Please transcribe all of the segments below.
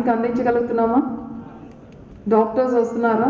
మీకు అందించగలుగుతున్నామా డాక్టర్స్ వస్తున్నారా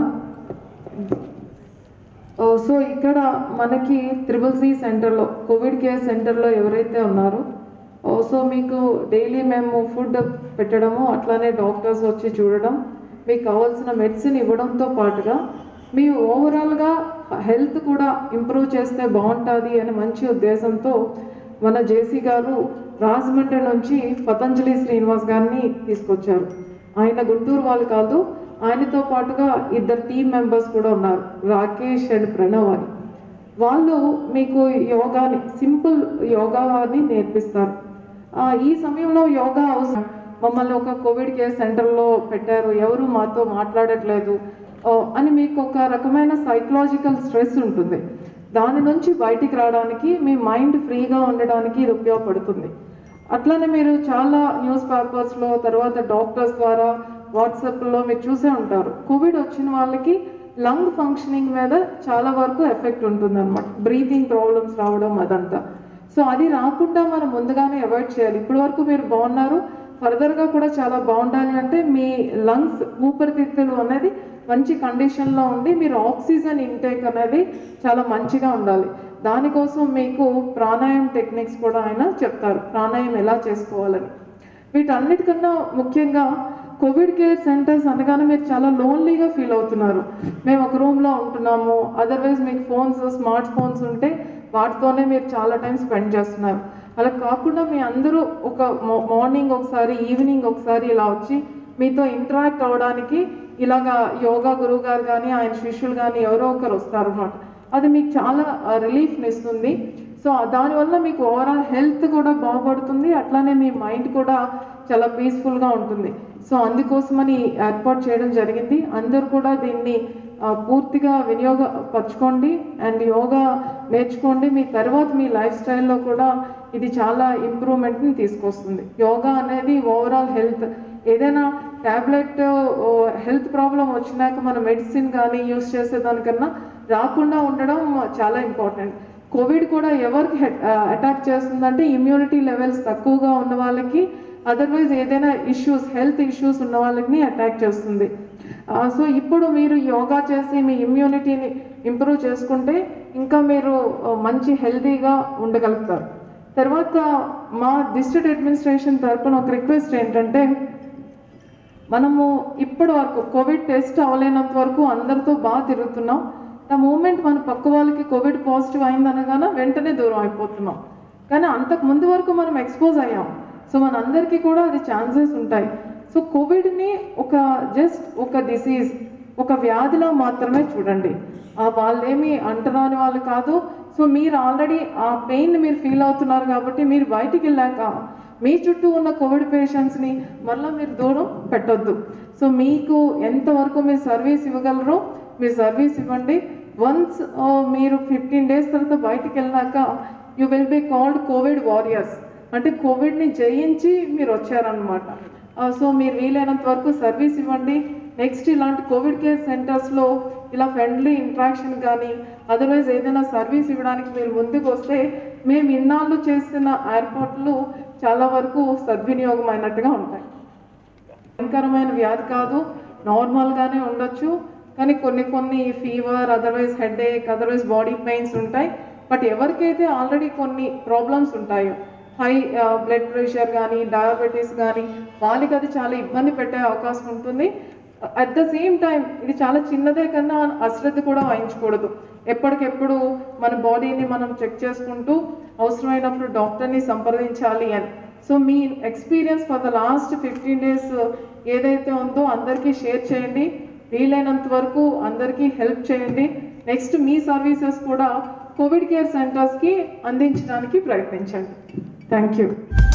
ఓ, సో ఇక్కడ మనకి త్రిబుల్ సి సెంటర్లో కోవిడ్ కేర్ సెంటర్లో ఎవరైతే ఉన్నారో ఓ, సో మీకు డైలీ మేము ఫుడ్ పెట్టడము అట్లానే డాక్టర్స్ వచ్చి చూడడం మీకు కావాల్సిన మెడిసిన్ ఇవ్వడంతో పాటుగా మీ ఓవరాల్గా హెల్త్ కూడా ఇంప్రూవ్ చేస్తే బాగుంటుంది అనే మంచి ఉద్దేశంతో మన జేసీ గారు రాజమండ్రి నుంచి పతంజలి శ్రీనివాస్ గారిని తీసుకొచ్చారు ఆయన గుంటూరు వాళ్ళు కాదు ఆయనతో పాటుగా ఇద్దరు టీం మెంబర్స్ కూడా ఉన్నారు రాకేష్ అండ్ ప్రణవ్ అని వాళ్ళు మీకు యోగాని సింపుల్ యోగాని నేర్పిస్తారు ఆ, ఈ సమయంలో యోగా అవసరం మమ్మల్ని ఒక కోవిడ్ కేర్ సెంటర్లో పెట్టారు ఎవరు మాతో మాట్లాడట్లేదు ఆ, అని మీకు ఒక రకమైన సైకలాజికల్ స్ట్రెస్ ఉంటుంది దాని నుంచి బయటికి రావడానికి మీ మైండ్ ఫ్రీగా ఉండడానికి ఇది ఉపయోగపడుతుంది అట్లనే మీరు చాలా న్యూస్ పేపర్స్లో తర్వాత డాక్టర్స్ ద్వారా వాట్సాప్లో మీరు చూసే ఉంటారు కోవిడ్ వచ్చిన వాళ్ళకి లంగ్ ఫంక్షనింగ్ మీద చాలా వరకు ఎఫెక్ట్ ఉంటుంది అనమాట బ్రీతింగ్ ప్రాబ్లమ్స్ రావడం అదంతా సో అది రాకుండా మనం ముందుగానే అవాయిడ్ చేయాలి ఇప్పటి వరకు మీరు బాగున్నారు ఫర్దర్గా కూడా చాలా బాగుండాలి అంటే మీ లంగ్స్ ఊపిరితిత్తులు అనేది మంచి కండిషన్లో ఉండి మీరు ఆక్సిజన్ ఇంటేక్ అనేది చాలా మంచిగా ఉండాలి దానికోసం మీకు ప్రాణాయామం టెక్నిక్స్ కూడా ఆయన చెప్తారు ప్రాణాయామం ఎలా చేసుకోవాలని వీటన్నిటికన్నా ముఖ్యంగా కోవిడ్ కేర్ సెంటర్స్ అనగానే మీరు చాలా లోన్లీగా ఫీల్ అవుతున్నారు మేము ఒక రూమ్లో ఉంటున్నాము అదర్వైజ్ మీకు ఫోన్స్ స్మార్ట్ ఫోన్స్ ఉంటే వాటితోనే మీరు చాలా టైం స్పెండ్ చేస్తున్నారు అలా కాకుండా మీ అందరూ ఒక మార్నింగ్ ఒకసారి ఈవినింగ్ ఒకసారి ఇలా వచ్చి మీతో ఇంటరాక్ట్ అవ్వడానికి ఇలాగా యోగా గురువు గారు కానీ ఆయన శిష్యులు కానీ ఎవరో ఒకరు వస్తారు అనమాట అది మీకు చాలా రిలీఫ్ని ఇస్తుంది సో దానివల్ల మీకు ఓవరాల్ హెల్త్ కూడా బాగుపడుతుంది అట్లానే మీ మైండ్ కూడా చాలా పీస్ఫుల్గా ఉంటుంది సో అందుకోసమని ఏర్పాటు చేయడం జరిగింది అందరూ కూడా దీన్ని ఆ, పూర్తిగా వినియోగపరచుకోండి అండ్ యోగా నేర్చుకోండి మీ తర్వాత మీ లైఫ్ స్టైల్లో కూడా ఇది చాలా ఇంప్రూవ్మెంట్ని తీసుకొస్తుంది యోగా అనేది ఓవరాల్ హెల్త్ ఏదైనా ట్యాబ్లెట్ హెల్త్ ప్రాబ్లం వచ్చినాక మన మెడిసిన్ కానీ యూస్ చేసేదానికన్నా రాకుండా ఉండడం చాలా ఇంపార్టెంట్ కోవిడ్ కూడా ఎవరికి అటాక్ చేస్తుందంటే ఇమ్యూనిటీ లెవెల్స్ తక్కువగా ఉన్న వాళ్ళకి అదర్వైజ్ ఏదైనా ఇష్యూస్ హెల్త్ ఇష్యూస్ ఉన్న వాళ్ళని అటాక్ చేస్తుంది సో ఇప్పుడు మీరు యోగా చేసి మీ ఇమ్యూనిటీని ఇంప్రూవ్ చేసుకుంటే ఇంకా మీరు ఆ, మంచి హెల్తీగా ఉండగలుగుతారు తర్వాత మా డిస్ట్రిక్ట్ అడ్మినిస్ట్రేషన్ తరపున ఒక రిక్వెస్ట్ ఏంటంటే మనము ఇప్పటి వరకు కోవిడ్ టెస్ట్ అవ్వలేనంత వరకు అందరితో బాగా తిరుగుతున్నాం ద మూమెంట్ మన పక్క వాళ్ళకి కోవిడ్ పాజిటివ్ అయిందనగానే వెంటనే దూరం అయిపోతున్నాం కానీ అంతకు ముందు వరకు మనం ఎక్స్పోజ్ అయ్యాం సో మనందరికీ కూడా అది ఛాన్సెస్ ఉంటాయి సో కోవిడ్ని ఒక జస్ట్ ఒక డిసీజ్ ఒక వ్యాధిలో మాత్రమే చూడండి ఆ వాళ్ళేమి అంటరాని వాళ్ళు కాదు సో మీరు ఆల్రెడీ ఆ పెయిన్ మీరు ఫీల్ అవుతున్నారు కాబట్టి మీరు బయటికి వెళ్ళాక మీ చుట్టూ ఉన్న కోవిడ్ పేషెంట్స్ని మళ్ళీ మీరు దూరం పెట్టొద్దు సో మీకు ఎంతవరకు మీరు సర్వీస్ ఇవ్వగలరో మీరు సర్వీస్ ఇవ్వండి వన్స్ మీరు ఫిఫ్టీన్ డేస్ తర్వాత బయటికి వెళ్ళినాక you will be called Covid warriors అంటే కోవిడ్ని జయించి మీరు వచ్చారనమాట సో మీరు వీలైనంత వరకు సర్వీస్ ఇవ్వండి నెక్స్ట్ ఇలాంటి కోవిడ్ కేర్ సెంటర్స్లో ఇలా ఫ్రెండ్లీ ఇంట్రాక్షన్ కానీ అదర్వైజ్ ఏదైనా సర్వీస్ ఇవ్వడానికి మీరు ముందుకు వస్తే మేము ఇన్నాళ్ళు చేసిన ఏర్పాట్లు చాలా వరకు సద్వినియోగం అయినట్టుగా ఉంటాయి భయంకరమైన వ్యాధి కాదు నార్మల్గానే ఉండొచ్చు కానీ కొన్ని కొన్ని fever otherwise headache otherwise body pains ఉంటాయి బట్ ఎవరికైతే ఆల్రెడీ కొన్ని ప్రాబ్లమ్స్ ఉంటాయో హై బ్లడ్ ప్రెషర్ కానీ డయాబెటీస్ కానీ వాళ్ళకి అది చాలా ఇబ్బంది పెట్టే అవకాశం ఉంటుంది అట్ ద సేమ్ టైం ఇది చాలా చిన్నదే కన్నా అశ్రద్ధ కూడా వహించకూడదు ఎప్పటికెప్పుడు మన బాడీని మనం చెక్ చేసుకుంటూ అవసరమైనప్పుడు డాక్టర్ని సంప్రదించాలి అని సో మీ experience for the last fifteen days ఏదైతే ఉందో అందరికీ షేర్ చేయండి వీలైనంత వరకు అందరికీ హెల్ప్ చేయండి నెక్స్ట్ మీ సర్వీసెస్ కూడా కోవిడ్ కేర్ సెంటర్స్కి అందించడానికి ప్రయత్నించండి థ్యాంక్ యూ